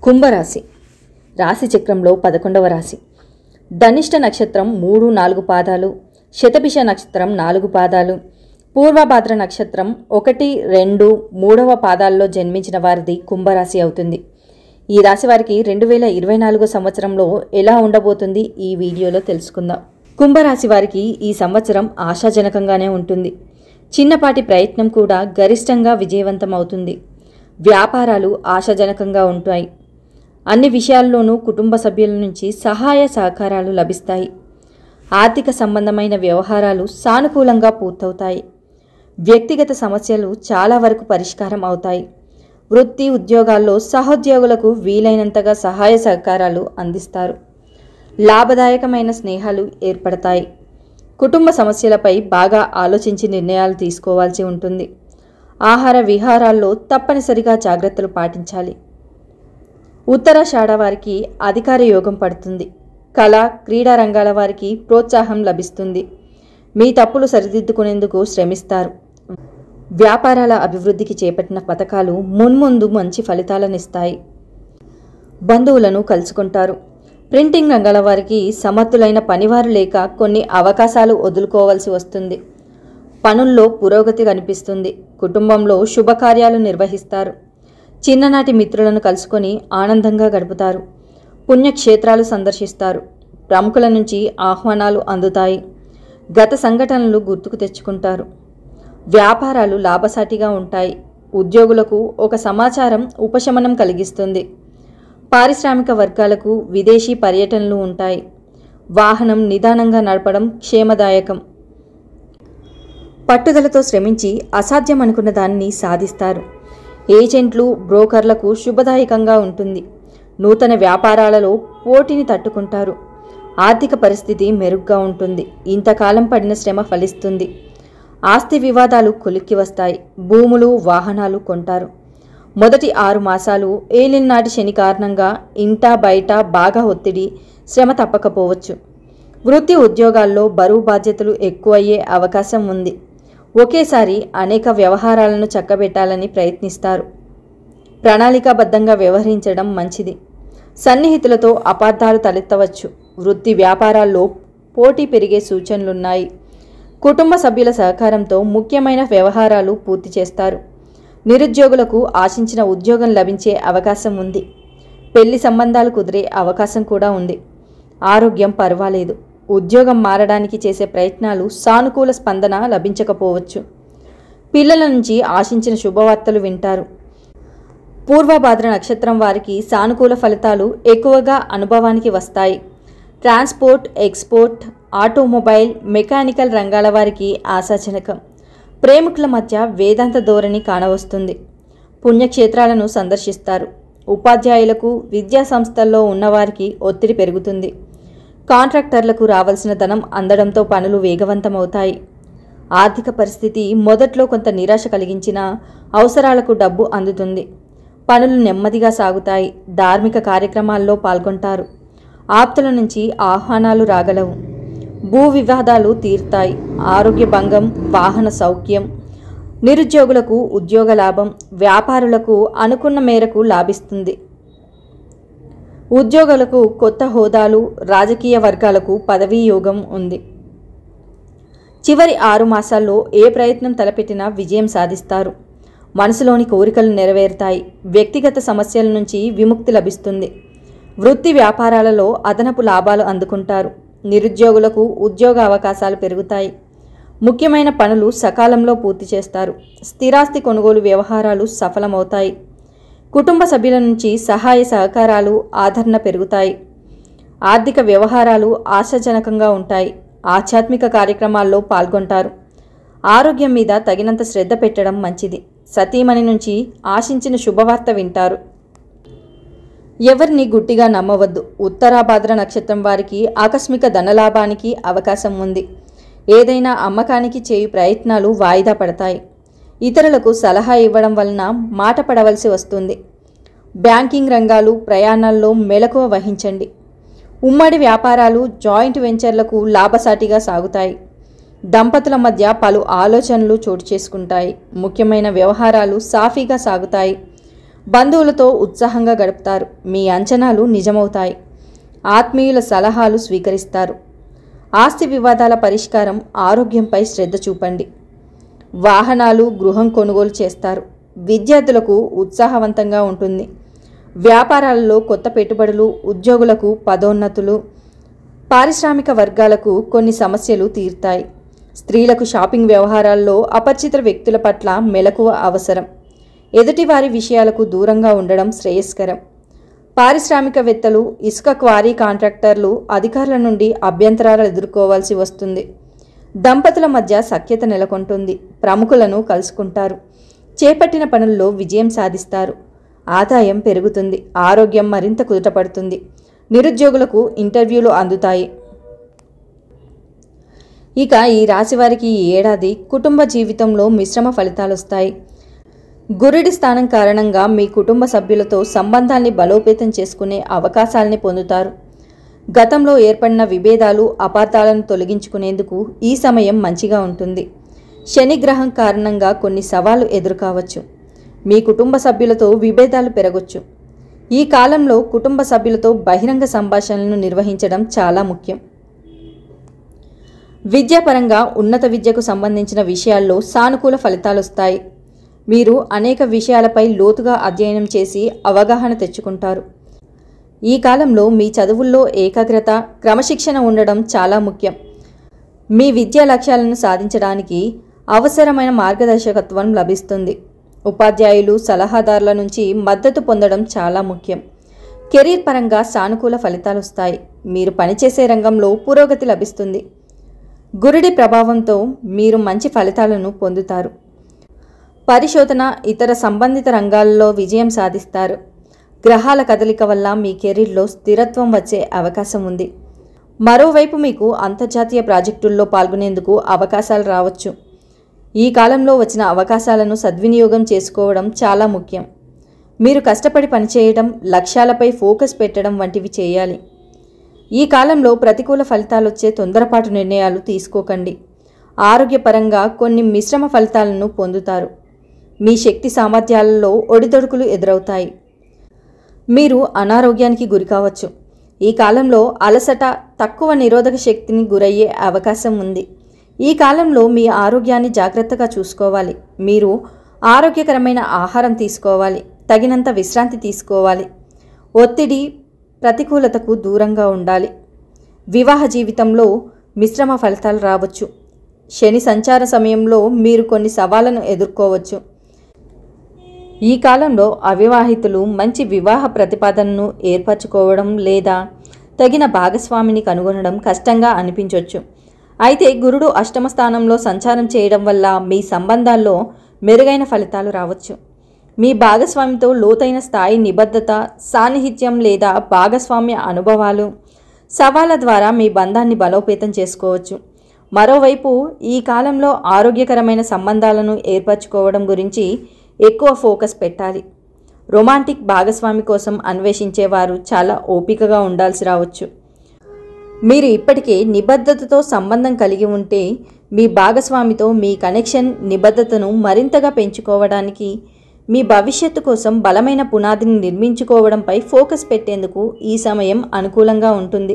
కుంభరాశి రాశి చక్రంలో పదకొండవ రాశి ధనిష్ట నక్షత్రం మూడు నాలుగు పాదాలు శతభిష నక్షత్రం నాలుగు పాదాలు పూర్వభాద్ర నక్షత్రం ఒకటి రెండు మూడవ పాదాల్లో జన్మించిన వారిది కుంభరాశి అవుతుంది ఈ రాశి వారికి రెండు వేల ఇరవై నాలుగో సంవత్సరంలో ఎలా ఉండబోతుంది ఈ వీడియోలో తెలుసుకుందాం కుంభరాశి వారికి ఈ సంవత్సరం ఆశాజనకంగానే ఉంటుంది చిన్నపాటి ప్రయత్నం కూడా గరిష్టంగా విజయవంతం అవుతుంది వ్యాపారాలు ఆశాజనకంగా ఉంటాయి అన్ని విషయాల్లోనూ కుటుంబ సభ్యుల నుంచి సహాయ సహకారాలు లభిస్తాయి ఆర్థిక సంబంధమైన వ్యవహారాలు సానుకూలంగా పూర్తవుతాయి వ్యక్తిగత సమస్యలు చాలా వరకు పరిష్కారం అవుతాయి వృత్తి ఉద్యోగాల్లో సహోద్యోగులకు వీలైనంతగా సహాయ సహకారాలు అందిస్తారు లాభదాయకమైన స్నేహాలు ఏర్పడతాయి కుటుంబ సమస్యలపై బాగా ఆలోచించి నిర్ణయాలు తీసుకోవాల్సి ఉంటుంది ఆహార విహారాల్లో తప్పనిసరిగా జాగ్రత్తలు పాటించాలి ఉత్తరాషాఢ వారికి అధికార యోగం పడుతుంది కళ క్రీడా రంగాల వారికి ప్రోత్సాహం లభిస్తుంది మీ తప్పులు సరిదిద్దుకునేందుకు శ్రమిస్తారు వ్యాపారాల అభివృద్ధికి చేపట్టిన పథకాలు మున్ముందు మంచి ఫలితాలనిస్తాయి బంధువులను కలుసుకుంటారు ప్రింటింగ్ రంగాల వారికి సమర్థులైన పనివారు లేక కొన్ని అవకాశాలు వదులుకోవాల్సి వస్తుంది పనుల్లో పురోగతి కనిపిస్తుంది కుటుంబంలో శుభకార్యాలు నిర్వహిస్తారు చిన్ననాటి మిత్రులను కలుసుకొని ఆనందంగా గడుపుతారు పుణ్యక్షేత్రాలు సందర్శిస్తారు ప్రముఖుల నుంచి ఆహ్వానాలు అందుతాయి గత సంఘటనలు గుర్తుకు తెచ్చుకుంటారు వ్యాపారాలు లాభసాటిగా ఉంటాయి ఉద్యోగులకు ఒక సమాచారం ఉపశమనం కలిగిస్తుంది పారిశ్రామిక వర్గాలకు విదేశీ పర్యటనలు ఉంటాయి వాహనం నిదానంగా నడపడం క్షేమదాయకం పట్టుదలతో శ్రమించి అసాధ్యం అనుకున్న దాన్ని సాధిస్తారు ఏజెంట్లు బ్రోకర్లకు శుభదాయకంగా ఉంటుంది నూతన వ్యాపారాలలో పోటీని తట్టుకుంటారు ఆర్థిక పరిస్థితి మెరుగ్గా ఉంటుంది ఇంతకాలం పడిన శ్రమ ఫలిస్తుంది ఆస్తి వివాదాలు కొలిక్కి వస్తాయి భూములు వాహనాలు కొంటారు మొదటి ఆరు మాసాలు ఏలినాటి శని కారణంగా ఇంటా బయట బాగా ఒత్తిడి శ్రమ తప్పకపోవచ్చు వృత్తి ఉద్యోగాల్లో బరువు బాధ్యతలు ఎక్కువయ్యే అవకాశం ఉంది ఒకేసారి అనేక వ్యవహారాలను చక్కబెట్టాలని ప్రయత్నిస్తారు ప్రణాళికాబద్ధంగా వ్యవహరించడం మంచిది సన్నిహితులతో అపార్థాలు తలెత్తవచ్చు వృత్తి వ్యాపారాల్లో పోటీ పెరిగే సూచనలున్నాయి కుటుంబ సభ్యుల సహకారంతో ముఖ్యమైన వ్యవహారాలు పూర్తి చేస్తారు నిరుద్యోగులకు ఆశించిన ఉద్యోగం లభించే అవకాశం ఉంది పెళ్లి సంబంధాలు కుదిరే అవకాశం కూడా ఉంది ఆరోగ్యం పర్వాలేదు ఉద్యోగం మారడానికి చేసే ప్రయత్నాలు సానుకూల స్పందన లభించకపోవచ్చు పిల్లల నుంచి ఆశించిన శుభవార్తలు వింటారు పూర్వభాద్ర నక్షత్రం వారికి సానుకూల ఫలితాలు ఎక్కువగా అనుభవానికి వస్తాయి ట్రాన్స్పోర్ట్ ఎక్స్పోర్ట్ ఆటోమొబైల్ మెకానికల్ రంగాల వారికి ఆశాజనకం ప్రేమికుల మధ్య వేదాంత ధోరణి కానవస్తుంది పుణ్యక్షేత్రాలను సందర్శిస్తారు ఉపాధ్యాయులకు విద్యా సంస్థల్లో ఉన్నవారికి ఒత్తిడి పెరుగుతుంది కాంట్రాక్టర్లకు రావాల్సిన ధనం అందడంతో పనులు వేగవంతమవుతాయి ఆర్థిక పరిస్థితి మొదట్లో కొంత నిరాశ కలిగించినా అవసరాలకు డబ్బు అందుతుంది పనులు నెమ్మదిగా సాగుతాయి ధార్మిక కార్యక్రమాల్లో పాల్గొంటారు ఆప్తుల నుంచి ఆహ్వానాలు రాగలవు భూ వివాదాలు తీరుతాయి ఆరోగ్య భంగం వాహన సౌఖ్యం నిరుద్యోగులకు ఉద్యోగ లాభం వ్యాపారులకు అనుకున్న మేరకు లాభిస్తుంది ఉద్యోగులకు కొత్త హోదాలు రాజకీయ వర్గాలకు పదవీ యోగం ఉంది చివరి ఆరు మాసాల్లో ఏ ప్రయత్నం తలపెట్టినా విజయం సాధిస్తారు మనసులోని కోరికలు నెరవేరుతాయి వ్యక్తిగత సమస్యల నుంచి విముక్తి లభిస్తుంది వృత్తి వ్యాపారాలలో అదనపు లాభాలు అందుకుంటారు నిరుద్యోగులకు ఉద్యోగ అవకాశాలు పెరుగుతాయి ముఖ్యమైన పనులు సకాలంలో పూర్తి చేస్తారు స్థిరాస్తి కొనుగోలు వ్యవహారాలు సఫలమవుతాయి కుటుంబ సభ్యుల నుంచి సహాయ సహకారాలు ఆదరణ పెరుగుతాయి ఆర్థిక వ్యవహారాలు ఆశాజనకంగా ఉంటాయి ఆధ్యాత్మిక కార్యక్రమాల్లో పాల్గొంటారు ఆరోగ్యం మీద తగినంత శ్రద్ధ పెట్టడం మంచిది సతీమణి నుంచి ఆశించిన శుభవార్త వింటారు ఎవరిని గుట్టిగా నమ్మవద్దు ఉత్తరాభాద్ర నక్షత్రం వారికి ఆకస్మిక ధనలాభానికి అవకాశం ఉంది ఏదైనా అమ్మకానికి చేయు ప్రయత్నాలు వాయిదా పడతాయి ఇతరులకు సలహా ఇవ్వడం వలన మాట పడవలసి వస్తుంది బ్యాంకింగ్ రంగాలు ప్రయాణాల్లో మెలకువ వహించండి ఉమ్మడి వ్యాపారాలు జాయింట్ వెంచర్లకు లాభసాటిగా సాగుతాయి దంపతుల మధ్య పలు ఆలోచనలు చోటు చేసుకుంటాయి ముఖ్యమైన వ్యవహారాలు సాఫీగా సాగుతాయి బంధువులతో ఉత్సాహంగా గడుపుతారు మీ అంచనాలు నిజమవుతాయి ఆత్మీయుల సలహాలు స్వీకరిస్తారు ఆస్తి వివాదాల పరిష్కారం ఆరోగ్యంపై శ్రద్ధ చూపండి వాహనాలు గృహం కొనుగోలు చేస్తారు విద్యార్థులకు ఉత్సాహవంతంగా ఉంటుంది వ్యాపారాలలో కొత్త పెట్టుబడులు ఉద్యోగులకు పదోన్నతులు పారిశ్రామిక వర్గాలకు కొన్ని సమస్యలు తీరుతాయి స్త్రీలకు షాపింగ్ వ్యవహారాల్లో అపరిచిత వ్యక్తుల పట్ల మెలకువ అవసరం ఎదుటివారి విషయాలకు దూరంగా ఉండడం శ్రేయస్కరం పారిశ్రామికవేత్తలు ఇసుక క్వారీ కాంట్రాక్టర్లు అధికారుల నుండి అభ్యంతరాలు ఎదుర్కోవాల్సి వస్తుంది దంపతుల మధ్య సఖ్యత నెలకొంటుంది ప్రముఖులను కలుసుకుంటారు చేపట్టిన పనుల్లో విజయం సాధిస్తారు ఆదాయం పెరుగుతుంది ఆరోగ్యం మరింత కుదుటపడుతుంది నిరుద్యోగులకు ఇంటర్వ్యూలు అందుతాయి ఇక ఈ రాశి వారికి ఈ ఏడాది కుటుంబ జీవితంలో మిశ్రమ ఫలితాలు వస్తాయి గురుడి స్థానం కారణంగా మీ కుటుంబ సభ్యులతో సంబంధాన్ని బలోపేతం చేసుకునే అవకాశాలని పొందుతారు గతంలో ఏర్పడిన విభేదాలు అపార్థాలను తొలగించుకునేందుకు ఈ సమయం మంచిగా ఉంటుంది శని గ్రహం కారణంగా కొన్ని సవాళ్లు ఎదురుకావచ్చు మీ కుటుంబ సభ్యులతో విభేదాలు పెరగొచ్చు ఈ కాలంలో కుటుంబ సభ్యులతో బహిరంగ సంభాషణలను నిర్వహించడం చాలా ముఖ్యం విద్యాపరంగా ఉన్నత విద్యకు సంబంధించిన విషయాల్లో సానుకూల ఫలితాలు వస్తాయి మీరు అనేక విషయాలపై లోతుగా అధ్యయనం చేసి అవగాహన తెచ్చుకుంటారు ఈ కాలంలో మీ చదువుల్లో ఏకాగ్రత క్రమశిక్షణ ఉండడం చాలా ముఖ్యం మీ విద్యా లక్ష్యాలను సాధించడానికి అవసరమైన మార్గదర్శకత్వం లభిస్తుంది ఉపాధ్యాయులు సలహాదారుల నుంచి మద్దతు పొందడం చాలా ముఖ్యం కెరీర్ పరంగా సానుకూల ఫలితాలు వస్తాయి మీరు పనిచేసే రంగంలో పురోగతి లభిస్తుంది గురుడి ప్రభావంతో మీరు మంచి ఫలితాలను పొందుతారు పరిశోధన ఇతర సంబంధిత రంగాల్లో విజయం సాధిస్తారు గ్రహాల కదలిక వల్ల మీ కెరీర్లో స్థిరత్వం వచ్చే అవకాశం ఉంది మరోవైపు మీకు అంతర్జాతీయ ప్రాజెక్టుల్లో పాల్గొనేందుకు అవకాశాలు రావచ్చు ఈ కాలంలో వచ్చిన అవకాశాలను సద్వినియోగం చేసుకోవడం చాలా ముఖ్యం మీరు కష్టపడి పనిచేయడం లక్ష్యాలపై ఫోకస్ పెట్టడం వంటివి చేయాలి ఈ కాలంలో ప్రతికూల ఫలితాలు వచ్చే తొందరపాటు నిర్ణయాలు తీసుకోకండి ఆరోగ్యపరంగా కొన్ని మిశ్రమ ఫలితాలను పొందుతారు మీ శక్తి సామర్థ్యాలలో ఒడిదొడుకులు ఎదురవుతాయి మీరు అనారోగ్యానికి గురి కావచ్చు ఈ కాలంలో అలసట తక్కువ నిరోధక శక్తిని గురయ్యే అవకాశం ఉంది ఈ కాలంలో మీ ఆరోగ్యాన్ని జాగ్రత్తగా చూసుకోవాలి మీరు ఆరోగ్యకరమైన ఆహారం తీసుకోవాలి తగినంత విశ్రాంతి తీసుకోవాలి ఒత్తిడి ప్రతికూలతకు దూరంగా ఉండాలి వివాహ జీవితంలో మిశ్రమ ఫలితాలు రావచ్చు శని సంచార సమయంలో మీరు కొన్ని సవాళ్లను ఎదుర్కోవచ్చు ఈ కాలంలో అవివాహితులు మంచి వివాహ ప్రతిపాదనను ఏర్పరచుకోవడం లేదా తగిన భాగస్వామిని కనుగొనడం కష్టంగా అనిపించవచ్చు అయితే గురుడు అష్టమ స్థానంలో సంచారం చేయడం వల్ల మీ సంబంధాల్లో మెరుగైన ఫలితాలు రావచ్చు మీ భాగస్వామితో లోతైన స్థాయి నిబద్ధత సాన్నిహిత్యం లేదా భాగస్వామ్య అనుభవాలు సవాళ్ళ ద్వారా మీ బంధాన్ని బలోపేతం చేసుకోవచ్చు మరోవైపు ఈ కాలంలో ఆరోగ్యకరమైన సంబంధాలను ఏర్పరచుకోవడం గురించి ఎక్కువ ఫోకస్ పెట్టాలి రొమాంటిక్ భాగస్వామి కోసం అన్వేషించేవారు చాలా ఓపికగా ఉండాల్సి రావచ్చు మీరు ఇప్పటికే నిబద్ధతతో సంబంధం కలిగి ఉంటే మీ భాగస్వామితో మీ కనెక్షన్ నిబద్ధతను మరింతగా పెంచుకోవడానికి మీ భవిష్యత్తు కోసం బలమైన పునాదిని నిర్మించుకోవడంపై ఫోకస్ పెట్టేందుకు ఈ సమయం అనుకూలంగా ఉంటుంది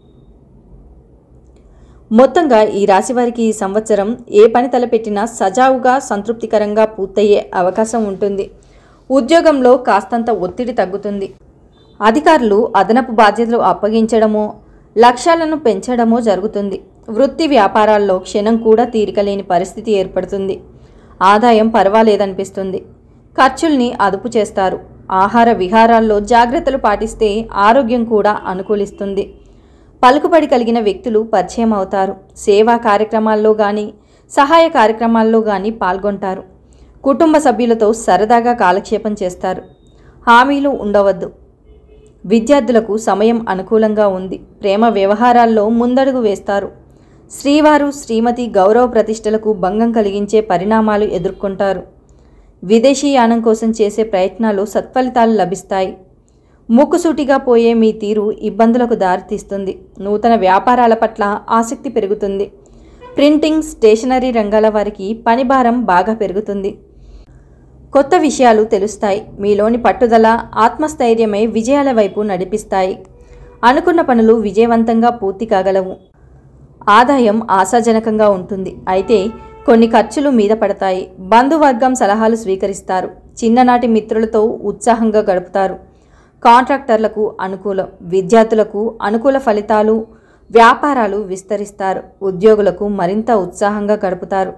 మొత్తంగా ఈ రాశి వారికి ఈ సంవత్సరం ఏ పని తలపెట్టినా సజావుగా సంతృప్తికరంగా పూర్తయ్యే అవకాశం ఉంటుంది ఉద్యోగంలో కాస్తంత ఒత్తిడి తగ్గుతుంది అధికారులు అదనపు బాధ్యతలు అప్పగించడమో లక్ష్యాలను పెంచడమో జరుగుతుంది వృత్తి వ్యాపారాల్లో క్షణం కూడా తీరికలేని పరిస్థితి ఏర్పడుతుంది ఆదాయం పర్వాలేదనిపిస్తుంది ఖర్చుల్ని అదుపు చేస్తారు ఆహార విహారాల్లో జాగ్రత్తలు పాటిస్తే ఆరోగ్యం కూడా అనుకూలిస్తుంది పలుకుబడి కలిగిన వ్యక్తులు పరిచయం అవుతారు సేవా కార్యక్రమాల్లో కానీ సహాయ కార్యక్రమాల్లో కానీ పాల్గొంటారు కుటుంబ సభ్యులతో సరదాగా కాలక్షేపం చేస్తారు హామీలు ఉండవద్దు విద్యార్థులకు సమయం అనుకూలంగా ఉంది ప్రేమ వ్యవహారాల్లో ముందడుగు వేస్తారు శ్రీవారు శ్రీమతి గౌరవ ప్రతిష్టలకు భంగం కలిగించే పరిణామాలు ఎదుర్కొంటారు విదేశీ యానం కోసం చేసే ప్రయత్నాలు సత్ఫలితాలు లభిస్తాయి ముక్కుసూటిగా పోయే మీ తీరు ఇబ్బందులకు దారితీస్తుంది నూతన వ్యాపారాల పట్ల ఆసక్తి పెరుగుతుంది ప్రింటింగ్ స్టేషనరీ రంగాల వారికి పనిభారం బాగా పెరుగుతుంది కొత్త విషయాలు తెలుస్తాయి మీలోని పట్టుదల ఆత్మస్థైర్యమే విజయాల వైపు నడిపిస్తాయి అనుకున్న పనులు విజయవంతంగా పూర్తి కాగలవు ఆదాయం ఆశాజనకంగా ఉంటుంది అయితే కొన్ని ఖర్చులు మీద పడతాయి బంధువర్గం సలహాలు స్వీకరిస్తారు చిన్ననాటి మిత్రులతో ఉత్సాహంగా గడుపుతారు కాంట్రాక్టర్లకు అనుకూలం విద్యార్థులకు అనుకూల ఫలితాలు వ్యాపారాలు విస్తరిస్తారు ఉద్యోగులకు మరింత ఉత్సాహంగా గడుపుతారు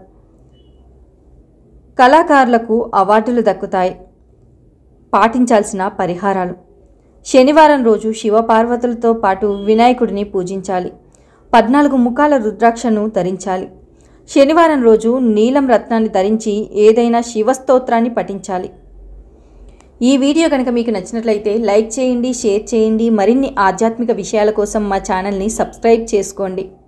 కళాకారులకు అవార్డులు దక్కుతాయి పాటించాల్సిన పరిహారాలు శనివారం రోజు శివపార్వతులతో పాటు వినాయకుడిని పూజించాలి పద్నాలుగు ముఖాల రుద్రాక్షను ధరించాలి శనివారం రోజు నీలం రత్నాన్ని ధరించి ఏదైనా శివస్తోత్రాన్ని పఠించాలి ఈ వీడియో కనుక మీకు నచ్చినట్లయితే లైక్ చేయండి షేర్ చేయండి మరిన్ని ఆధ్యాత్మిక విషయాల కోసం మా ఛానల్ని సబ్స్క్రైబ్ చేసుకోండి